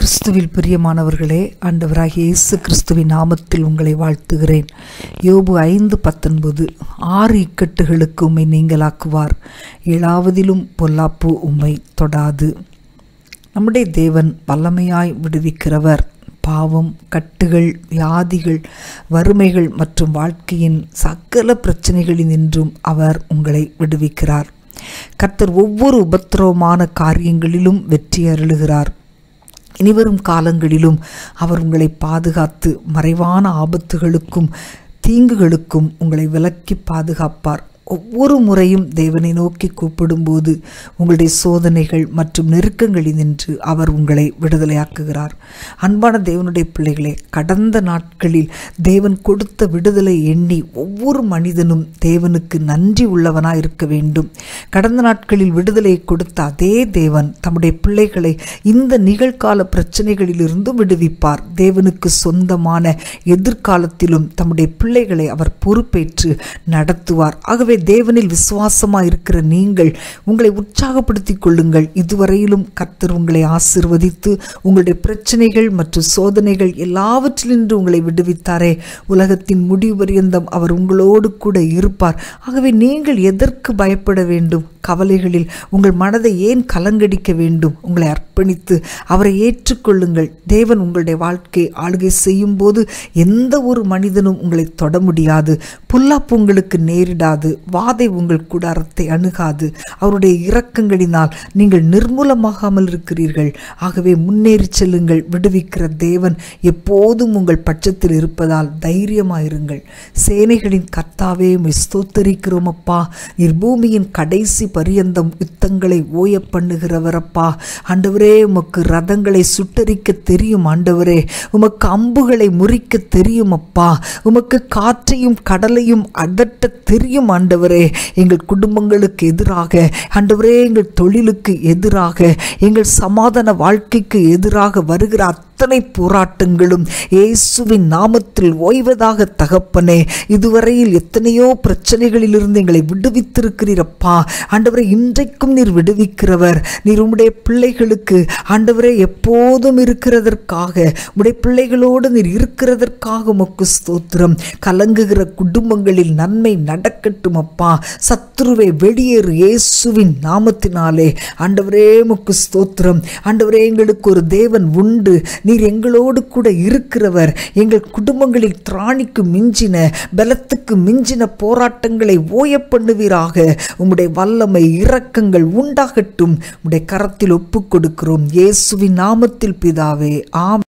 கிறிஸ்துவில் பிரியமானவர்களே ஆண்டவராகிய இயேசு கிறிஸ்துவின் நாமத்தில் உங்களை வாழ்த்துகிறேன் யோபு ஐந்து பத்தொன்பது ஆறு இக்கட்டுகளுக்கு உம்மை நீங்களாக்குவார் ஏழாவதிலும் பொல்லாப்பு உம்மை தொடாது நம்முடைய தேவன் வல்லமையாய் விடுவிக்கிறவர் பாவம் கட்டுகள் வியாதிகள் வறுமைகள் மற்றும் வாழ்க்கையின் சகல பிரச்சனைகளினின்றும் அவர் உங்களை விடுவிக்கிறார் கர்த்தர் ஒவ்வொரு உபத்திரவமான காரியங்களிலும் வெற்றி அருளுகிறார் இனிவரும் காலங்களிலும் அவர் உங்களை பாதுகாத்து மறைவான ஆபத்துகளுக்கும் தீங்குகளுக்கும் உங்களை விலக்கி பாதுகாப்பார் ஒவ்வொரு முறையும் தேவனை நோக்கி கூப்பிடும்போது உங்களுடைய சோதனைகள் மற்றும் நெருக்கங்களில் நின்று அவர் உங்களை விடுதலையாக்குகிறார் அன்பான தேவனுடைய பிள்ளைகளே கடந்த நாட்களில் தேவன் கொடுத்த விடுதலை எண்ணி ஒவ்வொரு மனிதனும் தேவனுக்கு நன்றி உள்ளவனாய் இருக்க வேண்டும் கடந்த நாட்களில் விடுதலையை கொடுத்த அதே தேவன் தம்முடைய பிள்ளைகளை இந்த நிகழ்கால பிரச்சனைகளிலிருந்து விடுவிப்பார் தேவனுக்கு சொந்தமான எதிர்காலத்திலும் தம்முடைய பிள்ளைகளை அவர் பொறுப்பேற்று நடத்துவார் ஆகவே தேவனில் விசுவாசமாக இருக்கிற நீங்கள் உங்களை உற்சாகப்படுத்திக் கொள்ளுங்கள் இதுவரையிலும் கர்த்தர் உங்களை ஆசிர்வதித்து உங்களுடைய பிரச்சனைகள் மற்றும் சோதனைகள் எல்லாவற்றிலிருந்து உங்களை விடுவித்தாரே உலகத்தின் முடிவு பரியந்தம் அவர் உங்களோடு கூட இருப்பார் ஆகவே நீங்கள் எதற்கு பயப்பட வேண்டும் கவலைகளில் உங்கள் மனதை ஏன் கலங்கடிக்க வேண்டும் உங்களை அர்ப்பணித்து அவரை ஏற்றுக்கொள்ளுங்கள் தேவன் உங்களுடைய வாழ்க்கை ஆளுகை செய்யும் போது எந்த ஒரு மனிதனும் உங்களை தொட முடியாது புல்லாப்பு உங்களுக்கு நேரிடாது வாதை உங்கள் கூடாரத்தை அணுகாது அவருடைய இரக்கங்களினால் நீங்கள் நிர்மூலமாகாமல் இருக்கிறீர்கள் ஆகவே முன்னேறி செல்லுங்கள் விடுவிக்கிற தேவன் எப்போதும் உங்கள் பட்சத்தில் இருப்பதால் தைரியமாயிருங்கள் சேனைகளின் கர்த்தாவே உம்மை ஸ்தோத்தரிக்கிறோம் அப்பா நீர் பூமியின் கடைசி பரியந்தம் யுத்தங்களை ஓய பண்ணுகிறவரப்பா ஆண்டவரே உமக்கு ரதங்களை சுட்டரிக்க தெரியும் ஆண்டவரே உமக்கு அம்புகளை முறிக்க தெரியும் அப்பா உமக்கு காற்றையும் கடலையும் அதட்ட தெரியும் ஆண்டவரே எங்கள் குடும்பங்களுக்கு எதிராக ஆண்டவரே எங்கள் தொழிலுக்கு எதிராக எங்கள் சமாதான வாழ்க்கைக்கு எதிராக வருகிற அத்தனை போராட்டங்களும் இயேசுவின் நாமத்தில் ஓய்வதாக தகப்பனே இதுவரையில் எத்தனையோ பிரச்சனைகளிலிருந்து எங்களை விடுவித்திருக்கிறீரப்பா ஆண்டவரை இன்றைக்கும் நீர் விடுவிக்கிறவர் நீர் உம்முடைய பிள்ளைகளுக்கு ஆண்டவரே எப்போதும் இருக்கிறதற்காக உம்முடைய பிள்ளைகளோடு நீர் இருக்கிறதற்காக உமக்கு ஸ்தோத்திரம் கலங்குகிற குடும்பங்களில் நன்மை நடக்கட்டும் அப்பா சத்ருவை வெளியேறு இயேசுவின் நாமத்தினாலே ஆண்டவரே உமக்கு ஸ்தோத்திரம் ஆண்டவரே எங்களுக்கு ஒரு தேவன் உண்டு நீர் எங்களோடு கூட இருக்கிறவர் எங்கள் குடும்பங்களில் திராணிக்கு மிஞ்சின பலத்துக்கு மிஞ்சின போராட்டங்களை ஓய பண்ணுவீராக உம்முடைய வல்லமை இரக்கங்கள் உண்டாகட்டும் உம்முடைய கரத்தில் ஒப்புக் கொடுக்கிறோம் இயேசுவின் நாமத்தில் பிதாவே ஆம்